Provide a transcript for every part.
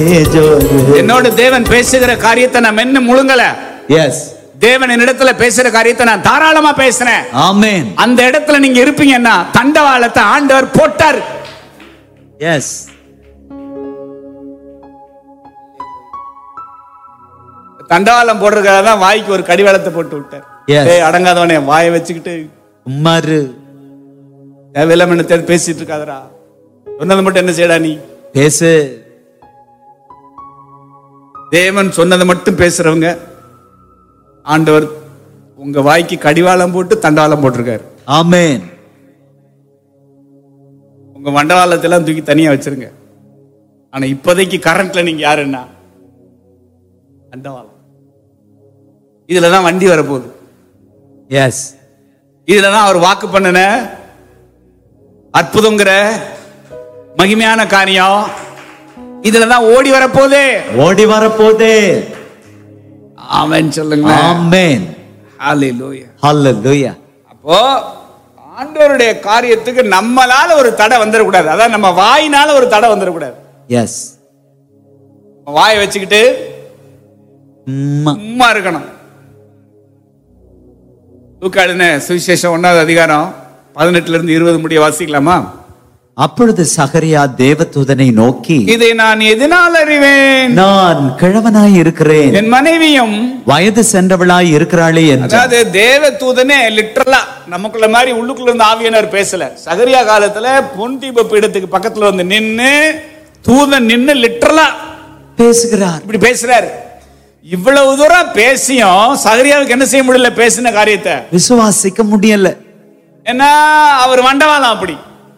என்னோட தேவன் பேசுகிற காரியத்தை நான் மென்னு முழுங்கல எஸ் தேவன் என்னிடத்துல பேசுற காரியத்தை நான் தாராளமா பேசுறேன் ஆமென் அந்த இடத்துல நீங்க இருப்பீங்கன்னா தண்டவாளத்தை ஆண்டவர் போட்டார் எஸ் தண்டவாளம் போடுறதுக்காக தான் வாய்க்கு ஒரு கடிவாளத்தை போட்டு விட்டார் Yes. ஏய் அடங்காதவனே வாயை வச்சுக்கிட்டு உம்மாரு தேவையில்லாம என்ன தேடி பேசிட்டு இருக்காதடா சொன்னது மட்டும் என்ன செய்யடா நீ பேசு தேவன் சொன்னதை மட்டும் பேசுறவங்க ஆண்டவர் உங்க வாய்க்கு கடிவாளம் போட்டு தண்டவாளம் போட்டிருக்காரு ஆமென் உங்க மண்டவாளத்தை எல்லாம் தூக்கி தனியா வச்சிருங்க ஆனா இப்போதைக்கு கரண்ட்ல நீங்க யாருன்னா தண்டவாளம் இதுல தான் வண்டி வரப்போகுது எஸ் இதுல தான் அவர் வாக்கு பண்ணின அற்புதங்கிற மகிமையான காரியம் இதுல தான் ஓடி வரப்போதே ஓடி வரப்போதே ஆமென் சொல்லுங்க ஆமென் ஹalleluya ஹalleluya அப்போ ஆண்டவருடைய காரியத்துக்கு நம்மளால ஒரு தடை வந்துடக்கூடாது அதான் நம்ம வாயினால ஒரு தடை வந்துடக்கூடாது எஸ் வாயை வச்சுக்கிட்டு உம்மா சும்மா இருக்கணும் லூக்காடின சுவிசேஷம் ஒன்னாவது அதிகாரம் பதினெட்டுல இருந்து இருபது முடிய வாசிக்கலாமா அப்பொழுது சகரியா தேவதூதனை நோக்கி இதை நான் எதனால் அறிவேன் நான் கிழவனாய் இருக்கிறேன் என் மனைவியும் வயது சென்றவளாய் இருக்கிறாளே என்று அதாவது தேவ தூதனே லிட்டரலா நமக்குள்ள மாதிரி உள்ளுக்குள்ள இருந்த ஆவியனர் பேசல சகரியா காலத்துல பொன் தீப பீடத்துக்கு பக்கத்துல வந்து நின்னு தூதன் நின்னு லிட்டரலா பேசுகிறார் இப்படி பேசுறாரு இவ்வளவு தூரம் பேசியும் சகரியாவுக்கு என்ன செய்ய முடியல பேசின காரியத்தை விசுவாசிக்க முடியல ஏன்னா அவர் மண்டவாளம் அப்படி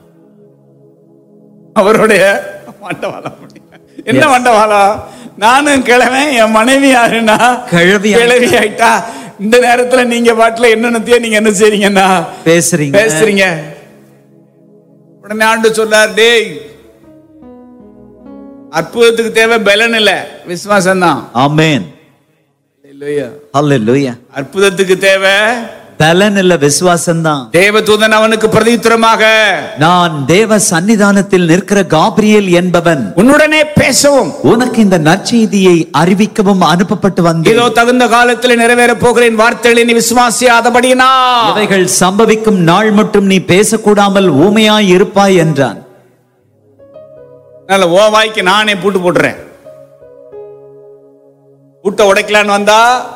அவருடைய மண்டவாளம் அப்படி என்ன Yes. மண்டவாளம் நானும் கிழவன் என் மனைவி யாருன்னா கிழவி ஆயிட்டா. கிழவி ஆயிட்டா இந்த நேரத்துல நீங்க பாட்டுல என்னென்னத்தையோ நீங்க என்ன செய்றீங்கன்னா பேசுறீங்க பேசுறீங்க உடனே ஆண்டு சொல்லார் டேய் அற்புதத்துக்கு தேவை பலன் இல்ல விசுவாசம் தான் ஆமென் ஹalleluya அற்புதத்துக்கு தேவை பலன் இல்ல விசுவாசம் தான் தேவதூதன் அவனுக்கு பிரதித்திரமாக நான் தேவ சன்னிதானத்தில் நிற்கிற காபிரியேல் என்பவன் உன்னுடனே பேசவும் உனக்கு இந்த நற்செய்தியை அறிவிக்கவும் அனுப்பப்பட்டு வந்தேன் இதோ தகுந்த காலத்தில் நிறைவேற போகிறேன் வார்த்தைகளை நீ விசுவாசியாதபடினா இவைகள் சம்பவிக்கும் நாள் மட்டும் நீ பேசக்கூடாமல் ஊமையாய் இருப்பாய் என்றான் அதனால ஓ வாய்க்கு நானே பூட்டு போட்டுறேன் பூட்டை உடைக்கலான்னு வந்தா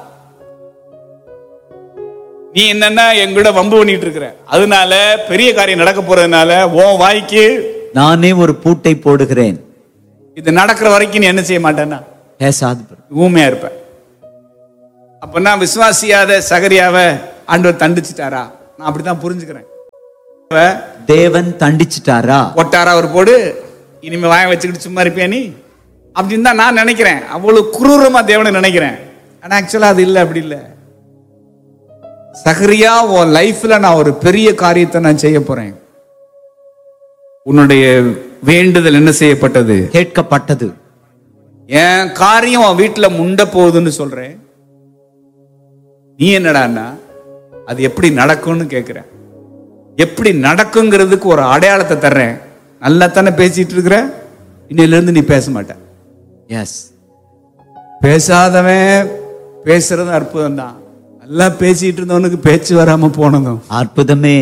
நீ என்னன்னா எங்கூட வம்பு பண்ணிட்டு இருக்கிற அதனால பெரிய காரியம் நடக்க போறதுனால ஓ வாய்க்கு நானே ஒரு பூட்டை போடுகிறேன் இது நடக்கிற வரைக்கும் நீ என்ன செய்ய மாட்டேன்னா பேசாது பிற. ஊமையா இருப்ப அப்ப விசுவாசியாத சகரியாவ ஆண்டவர் தண்டிச்சிட்டாரா நான் அப்படித்தான் புரிஞ்சுக்கிறேன் அவ தேவன் தண்டிச்சிட்டாரா ஒட்டாரா ஒரு போடு இனிமே வாய வச்சுக்கிட்டு சும்மா இருப்பியா நீ அப்படின்னு தான் நான் நினைக்கிறேன் அவ்வளவு குரூரமா தேவனை நினைக்கிறேன் ஆனா ஆக்சுவலா அது இல்லை அப்படி இல்லை சகரியா உன் லைஃப்ல நான் ஒரு பெரிய காரியத்தை நான் செய்ய போறேன் உன்னுடைய வேண்டுதல் என்ன செய்யப்பட்டது கேட்கப்பட்டது என் காரியம் உன் வீட்டுல முண்ட போகுதுன்னு சொல்றேன் நீ என்னடான்னா அது எப்படி நடக்கும்னு கேட்கிறேன் எப்படி நடக்குங்கிறதுக்கு ஒரு அடையாளத்தை தர்றேன் நல்லா தானே பேசிட்டு இருக்கிற இன்னையில இருந்து நீ பேச மாட்ட எஸ் பேசாதவன் பேசுறதும் அற்புதம் தான் நல்லா பேசிட்டு இருந்தவனுக்கு பேச்சு வராம போனதும் அற்புதமே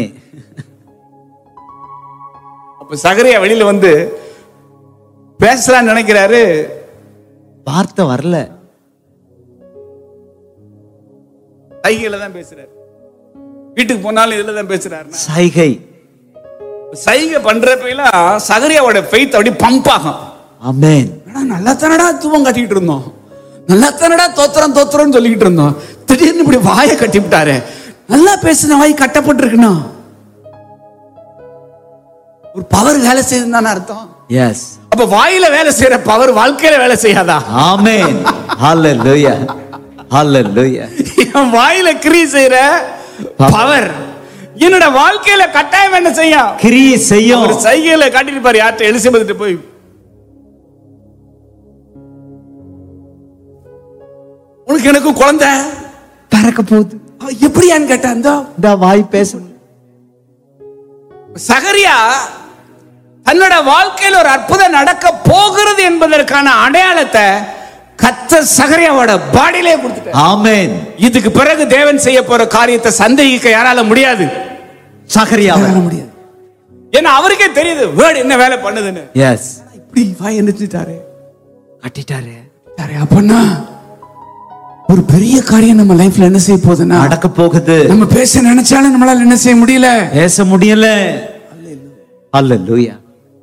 அப்ப சகரியா வெளியில வந்து பேசலாம்னு நினைக்கிறாரு வார்த்தை வரல சைகையில தான் பேசுறாரு வீட்டுக்கு போனாலும் இதுல தான் பேசுறாருன்னா சைகை சைகை பண்றப்பெல்லாம் சகரியாவோட ஃபெய்த் அப்படி பம்ப் ஆகும் ஆமென் ஆனா நல்லா தானடா தூவம் கட்டிட்டு இருந்தோம் நல்லா தானடா தோத்திரம் தோத்திரம்னு சொல்லிக்கிட்டு இருந்தோம் திடீர்னு இப்படி வாயை கட்டி விட்டாரு நல்லா பேசின வாய் கட்டப்பட்டிருக்குன்னா ஒரு பவர் வேலை செய்யுதுன்னு தானே அர்த்தம் எஸ் அப்ப வாயில வேலை செய்யற பவர் வாழ்க்கையில வேலை செய்யாதா ஆமென் ஹalleluya ஹalleluya என் வாயில கிரி செய்யற பவர் என்னோட வாழ்க்கையில கட்டாயம் என்ன செய்யும் கிரியை செய்யும் ஒரு சைகையில காட்டிட்டு பாரு யார்கிட்ட எலிசபெத் போய் உனக்கு எனக்கு குழந்தை பறக்க போகுது அவ எப்படியான்னு கேட்டா இந்த இந்த வாய் பேச சகரியா தன்னோட வாழ்க்கையில் ஒரு அற்புதம் நடக்க போகிறது என்பதற்கான அடையாளத்தை கத்த சகரியாவோட பாடியிலே கொடுத்துட்டார் ஆமென் இதுக்கு பிறகு தேவன் செய்ய போற காரியத்தை சந்தேகிக்க யாரால முடியாது சகரியாவை முடியாது ஏன்னா அவருக்கே தெரியுது வேர்டு என்ன வேலை பண்ணுதுன்னு எஸ் இப்படி வாய் என்னட்டாரு கட்டிட்டாரு அப்பன்னா ஒரு பெரிய காரியம் நம்ம லைஃப்ல என்ன செய்ய போகுதுன்னா நடக்க போகுது நம்ம பேச நினைச்சாலும் நம்மளால என்ன செய்ய முடியல பேச முடியல அல்லேலூயா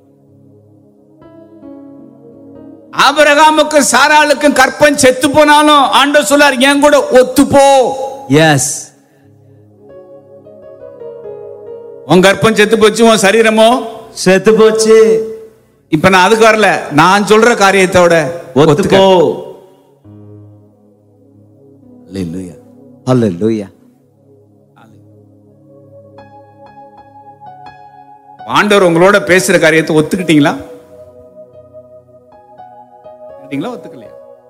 ஆபிரகாமுக்கும் சாராளுக்கும் கற்பன் செத்து போனாலும் ஆண்டவர் சொல்லார் என் கூட ஒத்து போ எஸ் உன் கற்பம் செத்து போச்சு உன் சரீரமோ செத்து போச்சு இப்ப நான் அதுக்கு வரல நான் சொல்ற காரியத்தோட ஒத்துக்கோ Hallelujah. அல்லேலூயா ஆண்டவர் உங்களோட பேசுற காரியத்தை ஒத்துக்கிட்டீங்களா ஒத்துக்கிட்டீங்களா ஒத்துக்கலையா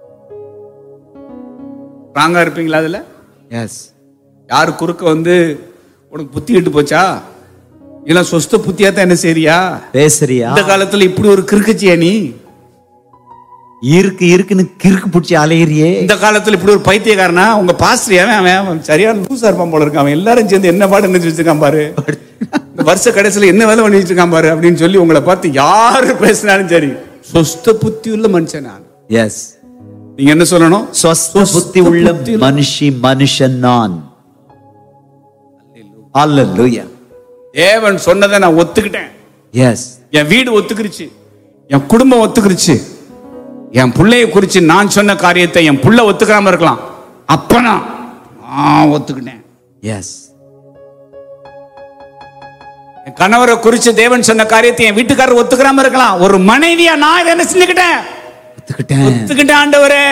ராங்கா இருப்பீங்களா அதுல எஸ் யாரு குறுக்க வந்து உனக்கு புத்தி கெட்டு போச்சா இல்ல சொஸ்த புத்தியா தான் என்ன செய்றியா பேசுறியா இந்த காலத்துல இப்படி ஒரு கிறுக்குச்சியா நீ இருக்கு இருக்குன்னு கிறுக்கு பிடிச்சி அலையிறியே இந்த காலத்துல இப்படி ஒரு பைத்தியக்காரனா உங்க பாஸ்டர் அவன் அவன் அவன் சரியான லூசா இருப்பான் போல இருக்கான் அவன் எல்லாரும் சேர்ந்து என்ன பாடு நினைச்சு வச்சிருக்கான் பாரு இந்த வருஷ கடைசியில என்ன வேலை பண்ணி வச்சிருக்கான் பாரு அப்படின்னு சொல்லி உங்களை பார்த்து யாரு பேசினாலும் சரி சொஸ்த புத்தி உள்ள மனுஷன் நான் எஸ் நீங்க என்ன சொல்லணும் சொஸ்த புத்தி உள்ள மனுஷி மனுஷன் நான் அல்லேலூயா தேவன் சொன்னதை நான் ஒத்துக்கிட்டேன் எஸ் என் வீடு ஒத்துக்கிருச்சு என் குடும்பம் ஒத்துக்கிருச்சு என் பிள்ளைய குறிச்சு நான் சொன்ன காரியத்தை என் புள்ள ஒத்துக்காம இருக்கலாம் அப்ப நான் நான் ஒத்துக்கிட்டேன் எஸ் என் கணவரை குறிச்சு தேவன் சொன்ன காரியத்தை என் வீட்டுக்காரர் ஒத்துக்கிறாம இருக்கலாம் ஒரு மனைவியா நான் இதை என்ன செஞ்சுக்கிட்டேன் ஒத்துக்கிட்டேன் ஒத்துக்கிட்டேன் ஆண்டவரே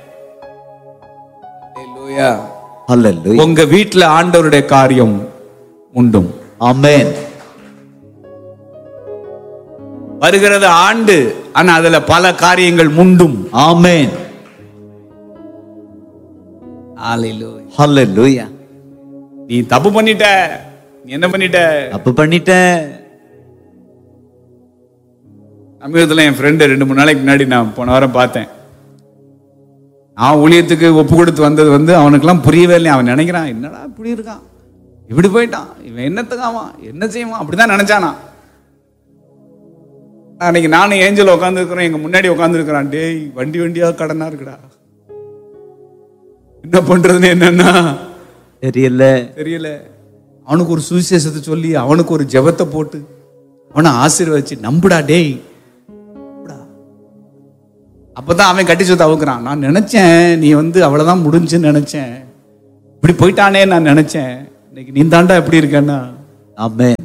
Hallelujah. அல்லேலூயா உங்க வீட்டுல ஆண்டவருடைய காரியம் உண்டும் ஆமென் வருகிறது ஆண்டு ஆனா அதுல பல காரியங்கள் முண்டும் ஆமென் அல்லேலூயா நீ தப்பு பண்ணிட்ட நீ என்ன பண்ணிட்ட தப்பு பண்ணிட்டேன் சமீபத்தில் என் ஃப்ரெண்டு ரெண்டு மூணு நாளைக்கு முன்னாடி நான் போன வாரம் பார்த்தேன் நான் ஊழியத்துக்கு ஒப்பு கொடுத்து வந்தது வந்து அவனுக்கெல்லாம் புரியவே இல்லை அவன் நினைக்கிறான் என்னடா இப்படி இருக்கான் இப்படி போயிட்டான் இவன் என்னத்துக்காவான் என்ன செய்வான் அப்படிதான் நினைச்சானா அன்னைக்கு நானும் ஏஞ்சல் உட்காந்துருக்கிறேன் எங்க முன்னாடி உட்காந்துருக்கிறான் டேய் வண்டி வண்டியா கடனா இருக்குடா என்ன பண்றதுன்னு என்னன்னா தெரியல தெரியல அவனுக்கு ஒரு சுவிசேஷத்தை சொல்லி அவனுக்கு ஒரு ஜெபத்தை போட்டு அவனை ஆசீர்வதிச்சு நம்புடா டேய் நம்புடா. அப்பதான் அவன் கட்டி சொத்து அவுக்குறான் நான் நினைச்சேன் நீ வந்து அவ்வளவுதான் முடிஞ்சுன்னு நினைச்சேன் இப்படி போயிட்டானே நான் நினைச்சேன் இன்னைக்கு நீ தாண்டா எப்படி இருக்கன்னா ஆமென்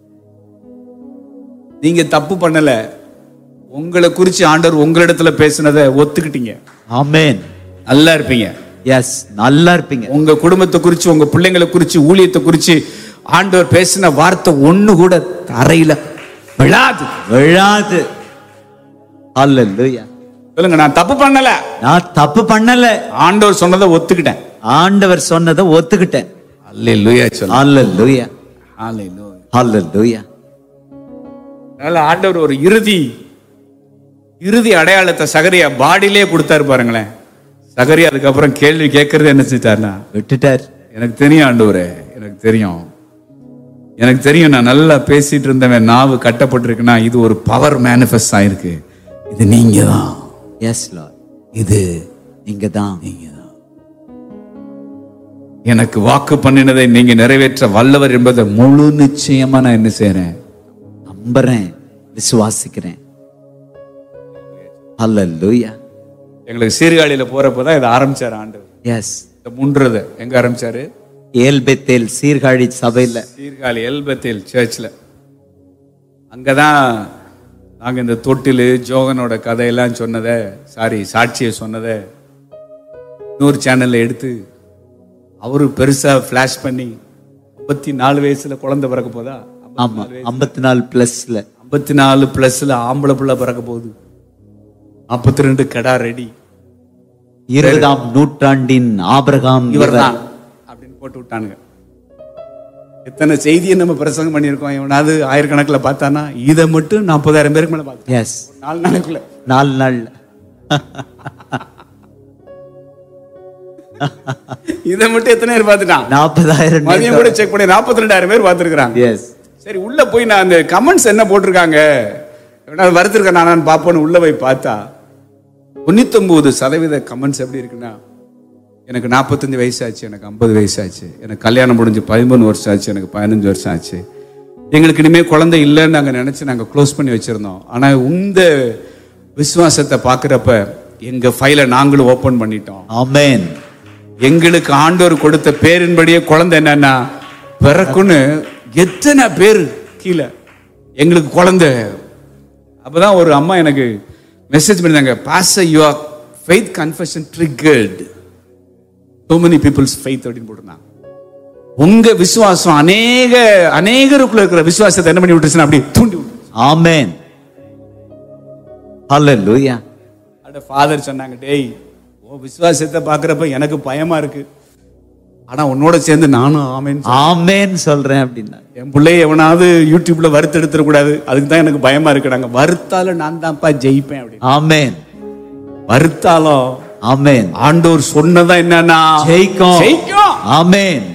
நீங்க தப்பு பண்ணல உங்களை குறிச்சு ஆண்டவர் உங்களிடத்துல பேசினதை ஒத்துக்கிட்டீங்க ஆமென் நல்லா இருப்பீங்க எஸ் நல்லா இருப்பீங்க உங்க குடும்பத்தை குறிச்சு உங்க பிள்ளைங்களை குறிச்சு ஊழியத்தை குறிச்சு ஆண்டவர் பேசின வார்த்தை ஒண்ணு கூட தரையில விழாது விழாது அல்லேலூயா சொல்லுங்க நான் தப்பு பண்ணல நான் தப்பு பண்ணல ஆண்டவர் சொன்னதை ஒத்துக்கிட்டேன் ஆண்டவர் சொன்னதை ஒத்துக்கிட்டேன் அல்லேலூயா சொல்ல அல்லேலூயா அல்லேலூயா அல்லேலூயா அதனால ஆண்டவர் ஒரு இறுதி இறுதி அடையாளத்தை சகரியா பாடியிலே கொடுத்தாரு பாருங்களேன் சகரியா அதுக்கப்புறம் கேள்வி கேட்கறது என்ன செஞ்சாருன்னா விட்டுட்டார் எனக்கு தெரியும் ஆண்டவரே எனக்கு தெரியும் எனக்கு தெரியும் நான் நல்லா பேசிட்டு இருந்தவன் நாவு கட்டப்பட்டிருக்குன்னா இது ஒரு பவர் மேனிஃபெஸ்ட் ஆயிருக்கு இது நீங்க தான் எஸ் லார்ட் இது நீங்க தான் நீங்க தான் எனக்கு வாக்கு பண்ணினதை நீங்க நிறைவேற்ற வல்லவர் என்பதை முழு நிச்சயமா நான் என்ன செய்றேன் நம்புறேன் விசுவாசிக்கிறேன் அல்லேலூயா எங்களுக்கு சீர்காழியில போறப்பதான் இதை ஆரம்பிச்சாரு ஆண்டவர் எஸ் இந்த முன்றத எங்க ஆரம்பிச்சாரு ஏல்பெத்தேல் சீர்காழி சபையில சீர்காழி எல்பத்தில் சர்ச்சில் அங்கதான் நாங்க இந்த தொட்டிலு ஜோகனோட கதையெல்லாம் சொன்னதை சாரி சாட்சியை சொன்னதை இன்னொரு சேனல்ல எடுத்து அவரு பெருசா ஃபிளாஷ் பண்ணி ஐம்பத்தி நாலு வயசுல குழந்தை பிறக்க போதா ஆமா ஐம்பத்தி நாலு பிளஸ்ல ஐம்பத்தி நாலு பிளஸ்ல ஆம்பளை பிள்ளை பிறக்க போகுது நாற்பத்தி ரெண்டு கடா ரெடி இருபதாம் நூற்றாண்டின் ஆபிரகாம் இவர் இவர்தான் அப்படின்னு போட்டு விட்டானுங்க எத்தனை செய்தியை நம்ம பிரசங்கம் பண்ணியிருக்கோம் எவனாவது ஆயிரக்கணக்கில் பார்த்தானா இதை மட்டும் நாற்பதாயிரம் பேருக்கு மேலே பார்த்தேன் எஸ் நாலு நாளைக்குள்ள நாலு நாள் இதை மட்டும் எத்தனை பேர் பார்த்துட்டான் நாற்பதாயிரம் மதியம் கூட செக் பண்ணி நாற்பத்தி ரெண்டாயிரம் பேர் பார்த்துருக்காங்க எஸ் சரி உள்ள போய் நான் அந்த கமெண்ட்ஸ் என்ன போட்டிருக்காங்க எவனாவது வருத்திருக்கேன் நான் பார்ப்போன்னு உள்ள போய் பார்த்தா தொண்ணூத்தொன்பது சதவீத கமெண்ட்ஸ் எப்படி இருக்குன்னா எனக்கு நாற்பத்தஞ்சு வயசாச்சு எனக்கு ஐம்பது வயசாச்சு எனக்கு கல்யாணம் முடிஞ்சு பதிமூணு வருஷம் ஆச்சு எனக்கு பதினஞ்சு வருஷம் ஆச்சு எங்களுக்கு இனிமேல் குழந்தை இல்லைன்னு நாங்கள் நினச்சி நாங்கள் க்ளோஸ் பண்ணி வச்சுருந்தோம் ஆனால் இந்த விசுவாசத்தை பார்க்குறப்ப எங்கள் ஃபைலை நாங்களும் ஓப்பன் பண்ணிட்டோம் ஆமென் எங்களுக்கு ஆண்டவர் கொடுத்த பேரின்படியே குழந்தை என்னன்னா பிறக்குன்னு எத்தனை பேர் கீழே எங்களுக்கு குழந்தை அப்பதான் ஒரு அம்மா எனக்கு மெசேஜ் பண்ணிருந்தாங்க boss your faith confession triggered so many people's faith அப்படின்னு போட்டிருந்தாங்க உங்க விசுவாசம் அநேக அநேகருக்குள்ள இருக்கிற விசுவாசத்தை என்ன பண்ணி விட்டுருச்சுன்னா அப்படி தூண்டி விட்டு ஆமென் ஹalleluya அட ஃபாதர் சொன்னாங்க டேய் உன் விசுவாசத்தை பார்க்குறப்ப எனக்கு பயமா இருக்கு ஆனா உன்னோட சேர்ந்து நானும் ஆமேன் ஆமென் சொல்றேன் அப்படின்னா என் பிள்ளைய எவனாவது யூடியூப்ல வறுத்து எடுத்துடக்கூடாது அதுக்கு தான் எனக்கு பயமா இருக்கு நாங்க வறுத்தாலும் நான் தான்ப்பா ஜெயிப்பேன் அப்படின்னு ஆமென் வறுத்தாலும் ஆமென் ஆண்டவர் சொன்னதா என்னன்னா ஜெயிக்கும் ஜெயிக்கும் ஆமென்